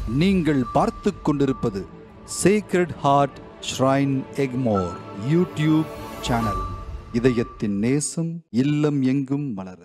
நீங்கள் பார்த்துக் கொண்டிருப்பது sacred heart shrine Egmore YouTube channel இதயத்தின் நேசம் இல்லம் எங்கும் மலர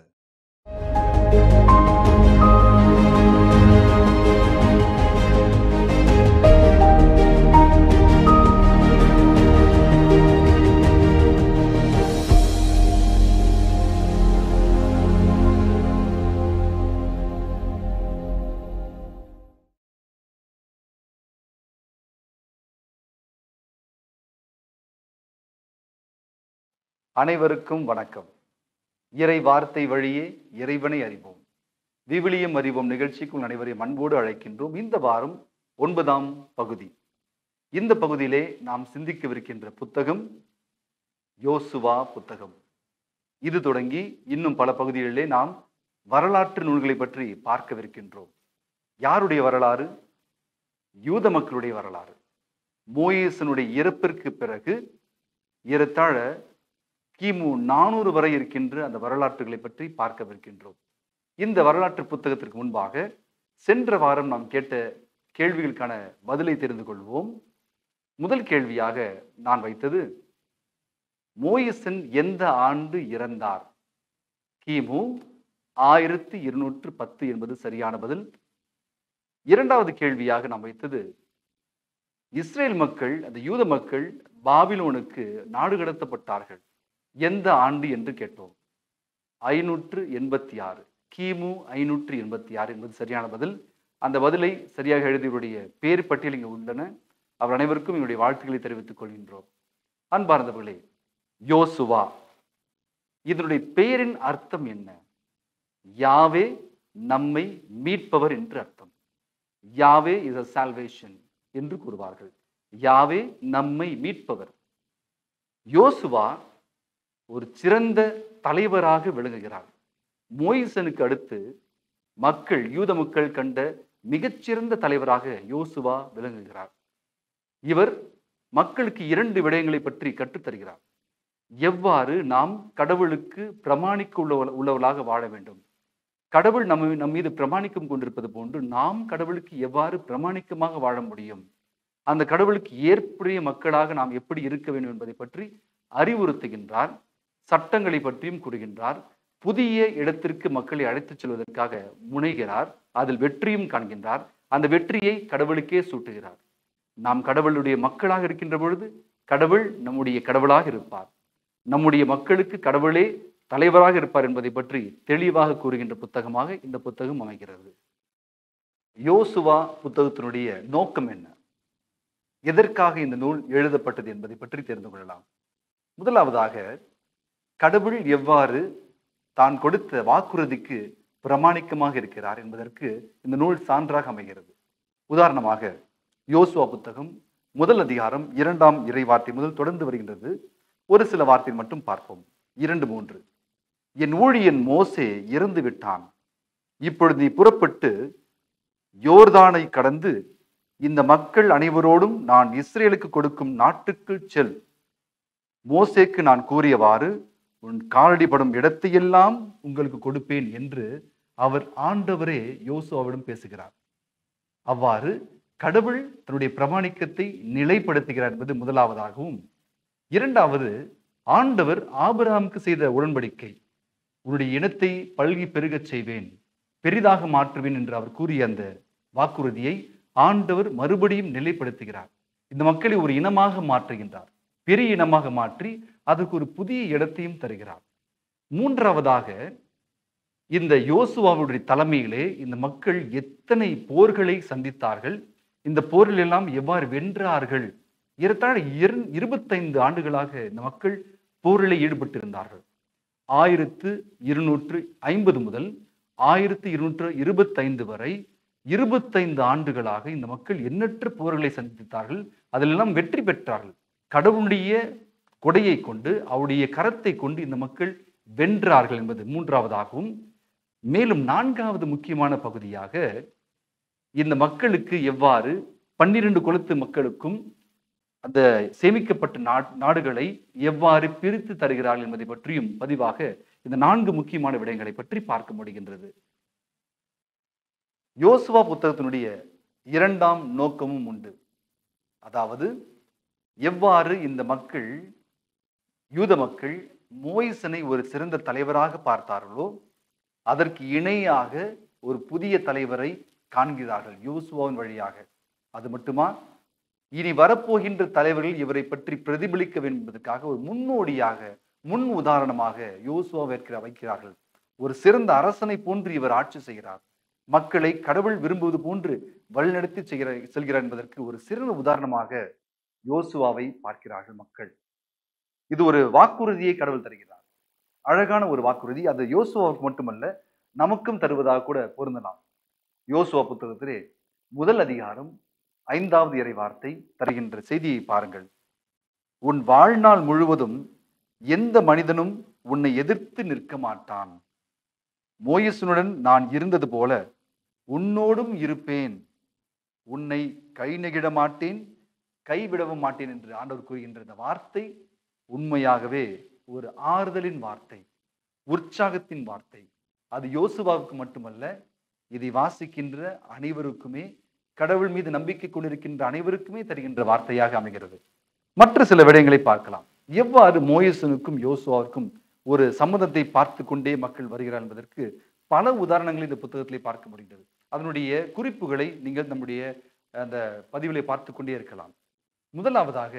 அனைவருக்கும் வணக்கம் இறை வார்த்தை வழியே இறைவனை அறிவோம் விவிலியம் அறிவோம் நிகழ்ச்சிக்குள் அனைவரையும் அன்போடு அழைக்கின்றோம் இந்த வாரம் ஒன்பதாம் பகுதி இந்த பகுதியிலே நாம் சிந்திக்கவிருக்கின்ற புத்தகம் யோசுவா புத்தகம் இது தொடங்கி இன்னும் பல பகுதிகளிலே நாம் வரலாற்று நூல்களை பற்றி பார்க்கவிருக்கின்றோம் யாருடைய வரலாறு யூத மக்களுடைய வரலாறு மோயேசனுடைய இறப்பிற்கு பிறகு ஏறத்தாழ கிமு நானூறு வரை இருக்கின்ற அந்த வரலாற்றுகளை பற்றி பார்க்கவிருக்கின்றோம் இந்த வரலாற்று புத்தகத்திற்கு முன்பாக சென்ற வாரம் நாம் கேட்ட கேள்விகளுக்கான பதிலை தெரிந்து கொள்வோம் முதல் கேள்வியாக நான் வைத்தது மோயிசன் எந்த ஆண்டு இறந்தார் கிமு ஆயிரத்தி இருநூற்று பத்து என்பது சரியான பதில் இரண்டாவது கேள்வியாக நாம் வைத்தது இஸ்ரேல் மக்கள் அந்த யூத மக்கள் பாபிலோனுக்கு நாடு கடத்தப்பட்டார்கள் எந்த ஆண்டு என்று கேட்டோம் ஐநூற்று எண்பத்தி ஆறு கிமு ஐநூற்று எண்பத்தி ஆறு என்பது சரியான பதில் அந்த பதிலை சரியாக எழுதியவருடைய பேர் பட்டியல் இங்கு உள்ளன அவர் அனைவருக்கும் என்னுடைய வாழ்த்துக்களை தெரிவித்துக் கொள்கின்றோம் அன்பார்ந்தவர்களே யோசுவா இதனுடைய பெயரின் அர்த்தம் என்ன யாவே நம்மை மீட்பவர் என்று அர்த்தம் யாவே இஸ் அ சால்வேஷன் என்று கூறுவார்கள் யாவே நம்மை மீட்பவர் யோசுவா ஒரு சிறந்த தலைவராக விளங்குகிறார் மோயிசனுக்கு அடுத்து மக்கள் யூத மக்கள் கண்ட மிகச்சிறந்த தலைவராக யோசுவா விளங்குகிறார் இவர் மக்களுக்கு இரண்டு விடயங்களை பற்றி கற்றுத்தருகிறார் எவ்வாறு நாம் கடவுளுக்கு பிரமாணிக்க உள்ள உள்ளவர்களாக வாழ வேண்டும் கடவுள் நம்ம நம் மீது பிரமாணிக்கம் கொண்டிருப்பது போன்று நாம் கடவுளுக்கு எவ்வாறு பிரமாணிக்கமாக வாழ முடியும் அந்த கடவுளுக்கு ஏற்புடைய மக்களாக நாம் எப்படி இருக்க வேண்டும் என்பதை பற்றி அறிவுறுத்துகின்றார் சட்டங்களை பற்றியும் கூறுகின்றார் புதிய இடத்திற்கு மக்களை அழைத்துச் செல்வதற்காக முனைகிறார் அதில் வெற்றியும் காண்கின்றார் அந்த வெற்றியை கடவுளுக்கே சூட்டுகிறார் நாம் கடவுளுடைய மக்களாக இருக்கின்ற பொழுது கடவுள் நம்முடைய கடவுளாக இருப்பார் நம்முடைய மக்களுக்கு கடவுளே தலைவராக இருப்பார் என்பதை பற்றி தெளிவாக கூறுகின்ற புத்தகமாக இந்த புத்தகம் அமைகிறது யோசுவா புத்தகத்தினுடைய நோக்கம் என்ன எதற்காக இந்த நூல் எழுதப்பட்டது என்பதை பற்றி தெரிந்து கொள்ளலாம் முதலாவதாக கடவுள் எவ்வாறு தான் கொடுத்த வாக்குறுதிக்கு பிரமாணிக்கமாக இருக்கிறார் என்பதற்கு இந்த நூல் சான்றாக அமைகிறது உதாரணமாக யோசுவா புத்தகம் முதல் அதிகாரம் இரண்டாம் இறை வார்த்தை முதல் தொடர்ந்து வருகின்றது ஒரு சில வார்த்தை மட்டும் பார்ப்போம் இரண்டு மூன்று என் ஊழியன் மோசே இறந்து விட்டான் இப்பொழுது நீ புறப்பட்டு யோர்தானை கடந்து இந்த மக்கள் அனைவரோடும் நான் இஸ்ரேலுக்கு கொடுக்கும் நாட்டுக்குள் செல் மோசேக்கு நான் கூறியவாறு உன் காலடிப்படும் இடத்தையெல்லாம் உங்களுக்கு கொடுப்பேன் என்று அவர் ஆண்டவரே யோசுவாவிடம் பேசுகிறார் அவ்வாறு கடவுள் தன்னுடைய பிரமாணிக்கத்தை நிலைப்படுத்துகிறார் என்பது முதலாவதாகவும் இரண்டாவது ஆண்டவர் ஆபிரகாமுக்கு செய்த உடன்படிக்கை உன்னுடைய இனத்தை பல்கி பெருகச் செய்வேன் பெரிதாக மாற்றுவேன் என்று அவர் கூறிய அந்த வாக்குறுதியை ஆண்டவர் மறுபடியும் நிலைப்படுத்துகிறார் இந்த மக்களை ஒரு இனமாக மாற்றுகின்றார் பெரிய இனமாக மாற்றி அதற்கு ஒரு புதிய இடத்தையும் தருகிறார் மூன்றாவதாக இந்த யோசுவாவுடைய தலைமையிலே இந்த மக்கள் எத்தனை போர்களை சந்தித்தார்கள் இந்த போரில் எல்லாம் எவ்வாறு வென்றார்கள் ஏறத்தாழ இரு இருபத்தைந்து ஆண்டுகளாக இந்த மக்கள் போரில் ஈடுபட்டிருந்தார்கள் ஆயிரத்து இருநூற்று ஐம்பது முதல் ஆயிரத்து இருநூற்று இருபத்தைந்து வரை இருபத்தைந்து ஆண்டுகளாக இந்த மக்கள் எண்ணற்ற போர்களை சந்தித்தார்கள் அதிலெல்லாம் வெற்றி பெற்றார்கள் கடவுளுடைய கொடையை கொண்டு அவருடைய கரத்தை கொண்டு இந்த மக்கள் வென்றார்கள் என்பது மூன்றாவதாகவும் மேலும் நான்காவது முக்கியமான பகுதியாக இந்த மக்களுக்கு எவ்வாறு பன்னிரண்டு குலத்து மக்களுக்கும் அந்த சேமிக்கப்பட்ட நாடுகளை எவ்வாறு பிரித்து தருகிறார்கள் என்பதை பற்றியும் பதிவாக இந்த நான்கு முக்கியமான விடயங்களை பற்றி பார்க்க முடிகின்றது யோசுவா புத்தகத்தினுடைய இரண்டாம் நோக்கமும் உண்டு அதாவது எவ்வாறு இந்த மக்கள் யூத மக்கள் மோயிசனை ஒரு சிறந்த தலைவராக பார்த்தார்களோ அதற்கு இணையாக ஒரு புதிய தலைவரை காண்கிறார்கள் யோசுவாவின் வழியாக அது மட்டுமா இனி வரப்போகின்ற தலைவர்கள் இவரை பற்றி பிரதிபலிக்க வேண்டும் என்பதற்காக ஒரு முன்னோடியாக முன் உதாரணமாக யோசுவா வைக்கிற வைக்கிறார்கள் ஒரு சிறந்த அரசனை போன்று இவர் ஆட்சி செய்கிறார் மக்களை கடவுள் விரும்புவது போன்று வழிநடத்தி செய்கிற செல்கிறார் என்பதற்கு ஒரு சிறந்த உதாரணமாக யோசுவாவை பார்க்கிறார்கள் மக்கள் இது ஒரு வாக்குறுதியை கடவுள் தருகிறார் அழகான ஒரு வாக்குறுதி அது யோசுவாவுக்கு மட்டுமல்ல நமக்கும் தருவதாக கூட பொருந்தலாம் யோசுவா புத்தகத்திலே முதல் அதிகாரம் ஐந்தாவது இறை வார்த்தை தருகின்ற செய்தியை பாருங்கள் உன் வாழ்நாள் முழுவதும் எந்த மனிதனும் உன்னை எதிர்த்து நிற்க மாட்டான் மோயிசனுடன் நான் இருந்தது போல உன்னோடும் இருப்பேன் உன்னை கை நெகிட மாட்டேன் கைவிடவும் மாட்டேன் என்று ஆண்டவர் கூறுகின்ற இந்த வார்த்தை உண்மையாகவே ஒரு ஆறுதலின் வார்த்தை உற்சாகத்தின் வார்த்தை அது யோசுவாவுக்கு மட்டுமல்ல இதை வாசிக்கின்ற அனைவருக்குமே கடவுள் மீது நம்பிக்கை கொண்டிருக்கின்ற அனைவருக்குமே தருகின்ற வார்த்தையாக அமைகிறது மற்ற சில விடயங்களை பார்க்கலாம் எவ்வாறு மோயசனுக்கும் யோசுவாவுக்கும் ஒரு சம்மதத்தை பார்த்து கொண்டே மக்கள் வருகிறார் என்பதற்கு பல உதாரணங்களை இந்த புத்தகத்திலே பார்க்க முடிகிறது அதனுடைய குறிப்புகளை நீங்கள் நம்முடைய அந்த பதிவிலே பார்த்து கொண்டே இருக்கலாம் முதலாவதாக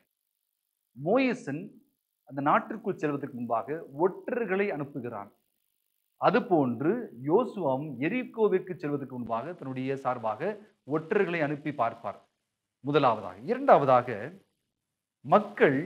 மோயசன் அந்த நாட்டிற்குள் செல்வதற்கு முன்பாக ஒற்றர்களை அனுப்புகிறான் அதுபோன்று யோசுவாவும் எரிகோவிற்கு செல்வதற்கு முன்பாக தன்னுடைய சார்பாக ஒற்றர்களை அனுப்பி பார்ப்பார் முதலாவதாக இரண்டாவதாக மக்கள்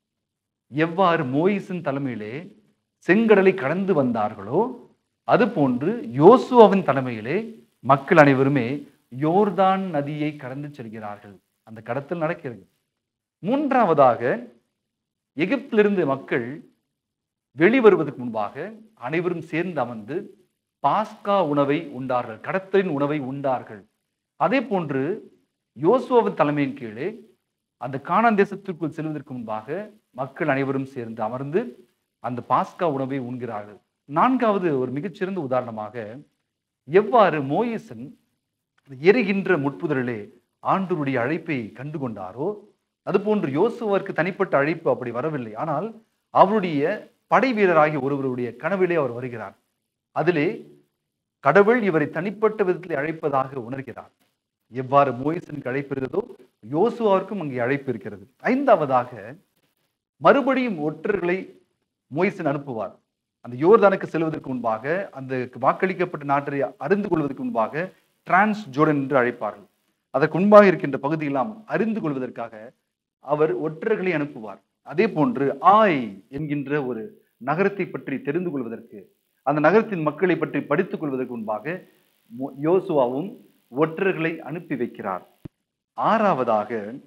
எவ்வாறு மோயிசின் தலைமையிலே செங்கடலை கடந்து வந்தார்களோ அதுபோன்று யோசுவாவின் தலைமையிலே மக்கள் அனைவருமே யோர்தான் நதியை கடந்து செல்கிறார்கள் அந்த கடத்தல் நடக்கிறது மூன்றாவதாக எகிப்திலிருந்து மக்கள் வெளிவருவதற்கு முன்பாக அனைவரும் சேர்ந்து அமர்ந்து பாஸ்கா உணவை உண்டார்கள் கடத்தலின் உணவை உண்டார்கள் அதே போன்று யோசுவாவின் தலைமையின் கீழே அந்த கானான் தேசத்திற்குள் செல்வதற்கு முன்பாக மக்கள் அனைவரும் சேர்ந்து அமர்ந்து அந்த பாஸ்கா உணவை உண்கிறார்கள் நான்காவது ஒரு மிகச்சிறந்த உதாரணமாக எவ்வாறு மோயிசன் எரிகின்ற முட்புதலிலே ஆண்டவருடைய அழைப்பை கண்டு கொண்டாரோ அதுபோன்று யோசுவாவிற்கு தனிப்பட்ட அழைப்பு அப்படி வரவில்லை ஆனால் அவருடைய படை வீரராகிய ஒருவருடைய கனவிலே அவர் வருகிறார் அதிலே கடவுள் இவரை தனிப்பட்ட விதத்தில் அழைப்பதாக உணர்கிறார் எவ்வாறு மோயிசனுக்கு அழைப்பு இருக்கிறதோ யோசுவாவிற்கும் அங்கே அழைப்பு இருக்கிறது ஐந்தாவதாக மறுபடியும் ஒற்றர்களை மோயிசன் அனுப்புவார் அந்த யோர்தானுக்கு செல்வதற்கு முன்பாக அந்த வாக்களிக்கப்பட்ட நாட்டை அறிந்து கொள்வதற்கு முன்பாக டிரான்ஸ் ஜோர்டன் என்று அழைப்பார்கள் அதற்கு முன்பாக இருக்கின்ற பகுதியெல்லாம் அறிந்து கொள்வதற்காக அவர் ஒற்றர்களை அனுப்புவார் அதே போன்று ஆய் என்கின்ற ஒரு நகரத்தை பற்றி தெரிந்து கொள்வதற்கு அந்த நகரத்தின் மக்களை பற்றி படித்துக் கொள்வதற்கு முன்பாக மோ- யோசுவாவும் ஒற்றர்களை அனுப்பி வைக்கிறார் ஆறாவதாக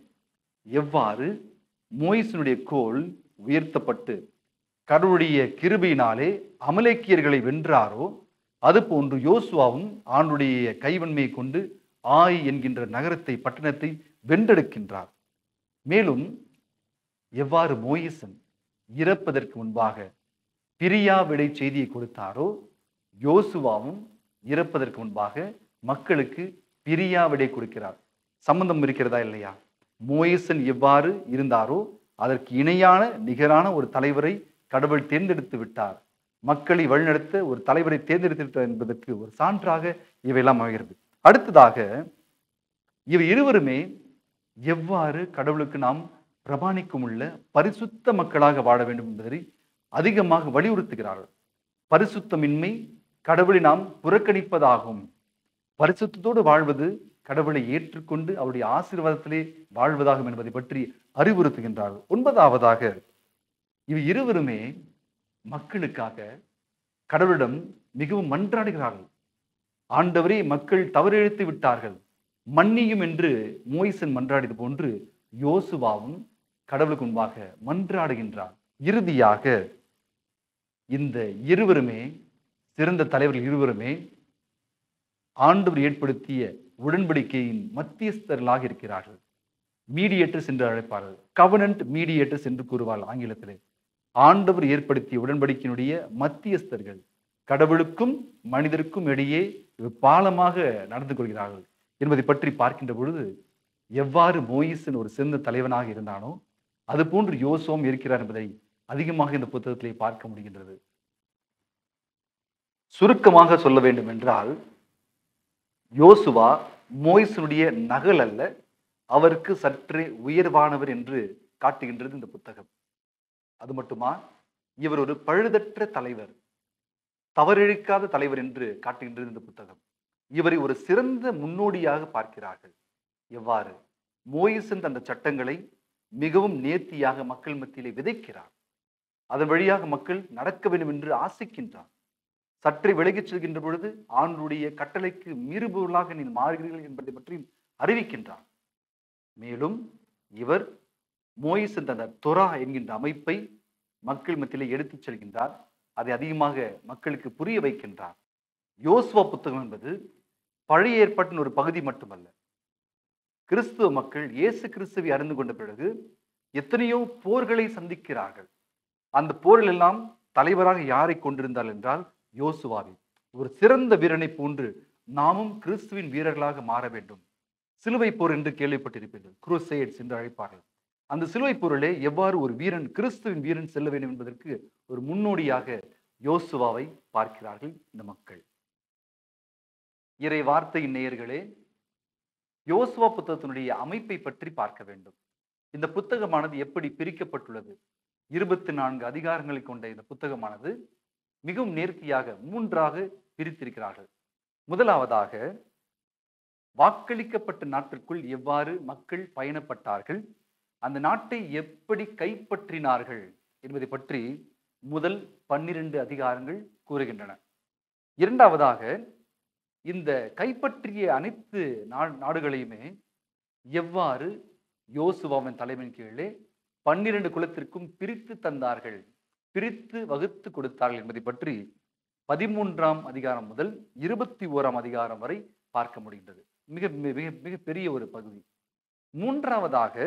எவ்வாறு மோயிசனுடைய கோல் உயர்த்தப்பட்டு கடவுளுடைய கிருபையினாலே அமலேக்கியர்களை வென்றாரோ அதுபோன்று யோசுவாவும் ஆண்டுடைய கைவன்மையை கொண்டு ஆய் என்கின்ற நகரத்தை பட்டணத்தை வென்றெடுக்கின்றார் மேலும் எவ்வாறு மோயிசன் இறப்பதற்கு முன்பாக பிரியா விடை செய்தியை கொடுத்தாரோ யோசுவாவும் இறப்பதற்கு முன்பாக மக்களுக்கு பிரியா விடை கொடுக்கிறார் சம்பந்தம் இருக்கிறதா இல்லையா மோயிசன் எவ்வாறு இருந்தாரோ அதற்கு இணையான நிகரான ஒரு தலைவரை கடவுள் தேர்ந்தெடுத்து விட்டார் மக்களை வழிநடத்த ஒரு தலைவரை தேர்ந்தெடுத்து விட்டார் என்பதற்கு ஒரு சான்றாக இவையெல்லாம் அமைகிறது அடுத்ததாக இவை இருவருமே எவ்வாறு கடவுளுக்கு நாம் பிரமாணிக்கும் உள்ள பரிசுத்த மக்களாக வாழ வேண்டும் என்பதை அதிகமாக வலியுறுத்துகிறார்கள் பரிசுத்தமின்மை கடவுளை நாம் புறக்கணிப்பதாகும் பரிசுத்தத்தோடு வாழ்வது கடவுளை ஏற்றுக்கொண்டு அவருடைய ஆசீர்வாதத்திலே வாழ்வதாகும் என்பதை பற்றி அறிவுறுத்துகின்றார்கள் ஒன்பதாவதாக இவ் இருவருமே மக்களுக்காக கடவுளிடம் மிகவும் மன்றாடுகிறார்கள் ஆண்டவரே மக்கள் தவறிழைத்து விட்டார்கள் மன்னியும் என்று மோயிசன் மன்றாடியது போன்று யோசுவாவும் கடவுளுக்கு முன்பாக மன்றாடுகின்றார் இறுதியாக இந்த இருவருமே சிறந்த தலைவர்கள் இருவருமே ஆண்டவர் ஏற்படுத்திய உடன்படிக்கையின் மத்தியஸ்தர்களாக இருக்கிறார்கள் மீடியேட்டர்ஸ் என்று அழைப்பார்கள் கவனன்ட் மீடியேட்டர்ஸ் என்று கூறுவார்கள் ஆங்கிலத்திலே ஆண்டவர் ஏற்படுத்திய உடன்படிக்கையினுடைய மத்தியஸ்தர்கள் கடவுளுக்கும் மனிதருக்கும் இடையே ஒரு பாலமாக நடந்து கொள்கிறார்கள் என்பதை பற்றி பார்க்கின்ற பொழுது எவ்வாறு மோயிசன் ஒரு சிறந்த தலைவனாக இருந்தானோ அது போன்று யோசுவும் இருக்கிறார் என்பதை அதிகமாக இந்த புத்தகத்திலே பார்க்க முடிகின்றது சுருக்கமாக சொல்ல வேண்டும் என்றால் யோசுவா மோயிசனுடைய நகல் அல்ல அவருக்கு சற்றே உயர்வானவர் என்று காட்டுகின்றது இந்த புத்தகம் அது மட்டுமா இவர் ஒரு பழுதற்ற தலைவர் தவறிழைக்காத தலைவர் என்று காட்டுகின்றது இந்த புத்தகம் இவரை ஒரு சிறந்த முன்னோடியாக பார்க்கிறார்கள் எவ்வாறு மோயிசன் அந்த சட்டங்களை மிகவும் நேர்த்தியாக மக்கள் மத்தியிலே விதைக்கிறார் அதன் வழியாக மக்கள் நடக்க வேண்டும் என்று ஆசிக்கின்றார் சற்றே விலகிச் செல்கின்ற பொழுது ஆண்டுடைய கட்டளைக்கு மீறுபவர்களாக நீ மாறுகிறீர்கள் என்பதை பற்றி அறிவிக்கின்றார் மேலும் இவர் மோயிசன் அந்த தொரா என்கின்ற அமைப்பை மக்கள் மத்தியிலே எடுத்துச் செல்கின்றார் அதை அதிகமாக மக்களுக்கு புரிய வைக்கின்றார் யோசுவா புத்தகம் என்பது பழைய ஏற்பாட்டின் ஒரு பகுதி மட்டுமல்ல கிறிஸ்துவ மக்கள் இயேசு கிறிஸ்துவை அறிந்து கொண்ட பிறகு எத்தனையோ போர்களை சந்திக்கிறார்கள் அந்த போரில் எல்லாம் தலைவராக யாரை கொண்டிருந்தார் என்றால் யோசுவாவை ஒரு சிறந்த வீரனை போன்று நாமும் கிறிஸ்துவின் வீரர்களாக மாற வேண்டும் சிலுவை போர் என்று கேள்விப்பட்டிருப்பீர்கள் குரூசைட்ஸ் என்று அழைப்பார்கள் அந்த சிலுவை போரிலே எவ்வாறு ஒரு வீரன் கிறிஸ்துவின் வீரன் செல்ல வேண்டும் என்பதற்கு ஒரு முன்னோடியாக யோசுவாவை பார்க்கிறார்கள் இந்த மக்கள் இறை வார்த்தையின் நேயர்களே யோசுவா புத்தகத்தினுடைய அமைப்பை பற்றி பார்க்க வேண்டும் இந்த புத்தகமானது எப்படி பிரிக்கப்பட்டுள்ளது இருபத்தி நான்கு அதிகாரங்களை கொண்ட இந்த புத்தகமானது மிகவும் நேர்த்தியாக மூன்றாக பிரித்திருக்கிறார்கள் முதலாவதாக வாக்களிக்கப்பட்ட நாட்டிற்குள் எவ்வாறு மக்கள் பயணப்பட்டார்கள் அந்த நாட்டை எப்படி கைப்பற்றினார்கள் என்பதை பற்றி முதல் பன்னிரண்டு அதிகாரங்கள் கூறுகின்றன இரண்டாவதாக இந்த கைப்பற்றிய அனைத்து நா- நாடுகளையுமே எவ்வாறு யோசுவாவின் தலைமையின் கீழே பன்னிரண்டு குலத்திற்கும் பிரித்து தந்தார்கள் பிரித்து வகுத்து கொடுத்தார்கள் என்பதை பற்றி பதிமூன்றாம் அதிகாரம் முதல் இருபத்தி ஓராம் அதிகாரம் வரை பார்க்க முடிகின்றது மிக மிக மிக பெரிய ஒரு பகுதி மூன்றாவதாக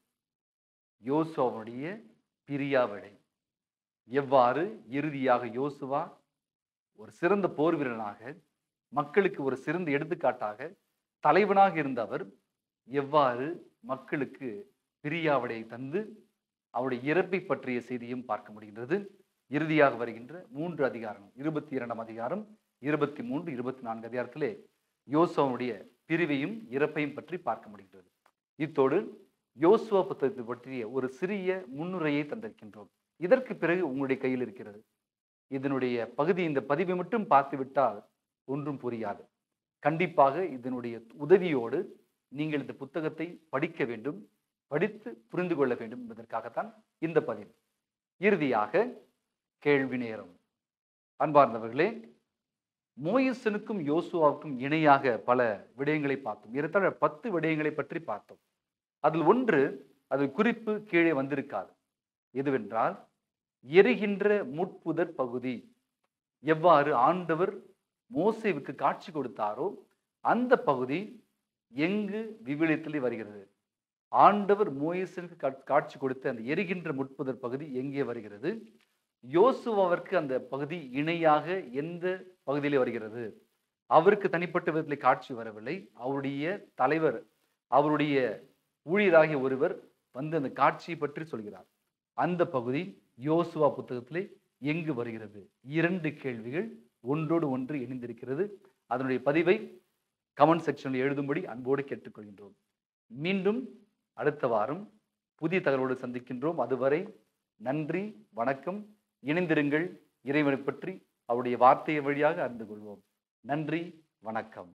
யோசுவாவுடைய பிரியாவிடை எவ்வாறு இறுதியாக யோசுவா ஒரு சிறந்த போர் வீரனாக மக்களுக்கு ஒரு சிறந்த எடுத்துக்காட்டாக தலைவனாக இருந்த அவர் எவ்வாறு மக்களுக்கு பிரியாவிடை தந்து அவருடைய இறப்பை பற்றிய செய்தியும் பார்க்க முடிகின்றது இறுதியாக வருகின்ற மூன்று அதிகாரம் இருபத்தி இரண்டாம் அதிகாரம் இருபத்தி மூன்று இருபத்தி நான்கு அதிகாரத்திலே யோசுவாவுடைய பிரிவையும் இறப்பையும் பற்றி பார்க்க முடிகின்றது இத்தோடு யோசுவா புத்தகத்தை பற்றிய ஒரு சிறிய முன்னுரையை தந்திருக்கின்றோம் இதற்கு பிறகு உங்களுடைய கையில் இருக்கிறது இதனுடைய பகுதி இந்த பதிவை மட்டும் பார்த்து விட்டால் ஒன்றும் புரியாது கண்டிப்பாக இதனுடைய உதவியோடு நீங்கள் இந்த புத்தகத்தை படிக்க வேண்டும் படித்து புரிந்து கொள்ள வேண்டும் என்பதற்காகத்தான் இந்த பதிவு இறுதியாக கேள்வி நேரம் அன்பார்ந்தவர்களே மோயிசனுக்கும் யோசுவாவுக்கும் இணையாக பல விடயங்களை பார்த்தோம் ஏறத்தாழ பத்து விடயங்களை பற்றி பார்த்தோம் அதில் ஒன்று அது குறிப்பு கீழே வந்திருக்காது எதுவென்றால் எரிகின்ற முட்புதர் பகுதி எவ்வாறு ஆண்டவர் மோசேவுக்கு காட்சி கொடுத்தாரோ அந்த பகுதி எங்கு விவிலியத்திலே வருகிறது ஆண்டவர் மோயிசனுக்கு கா- காட்சி கொடுத்த அந்த எரிகின்ற முட்புதர் பகுதி எங்கே வருகிறது யோசுவாவிற்கு அந்த பகுதி இணையாக எந்த பகுதியிலே வருகிறது அவருக்கு தனிப்பட்ட விதத்தில் காட்சி வரவில்லை அவருடைய தலைவர் அவருடைய ஊழியராகிய ஒருவர் வந்து அந்த காட்சியை பற்றி சொல்கிறார் அந்த பகுதி யோசுவா புத்தகத்திலே எங்கு வருகிறது இரண்டு கேள்விகள் ஒன்றோடு ஒன்று இணைந்திருக்கிறது அதனுடைய பதிவை கமெண்ட் செக்ஷனில் எழுதும்படி அன்போடு கேட்டுக்கொள்கின்றோம் மீண்டும் அடுத்த வாரம் புதிய தகவலோடு சந்திக்கின்றோம் அதுவரை நன்றி வணக்கம் இணைந்திருங்கள் இறைவனை பற்றி அவருடைய வார்த்தையை வழியாக அறிந்து கொள்வோம் நன்றி வணக்கம்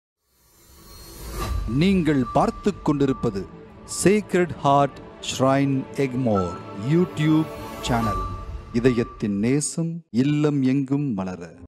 நீங்கள் பார்த்து கொண்டிருப்பது sacred heart shrine Egmore YouTube channel இதயத்தின் நேசம் இல்லம் எங்கும் மலர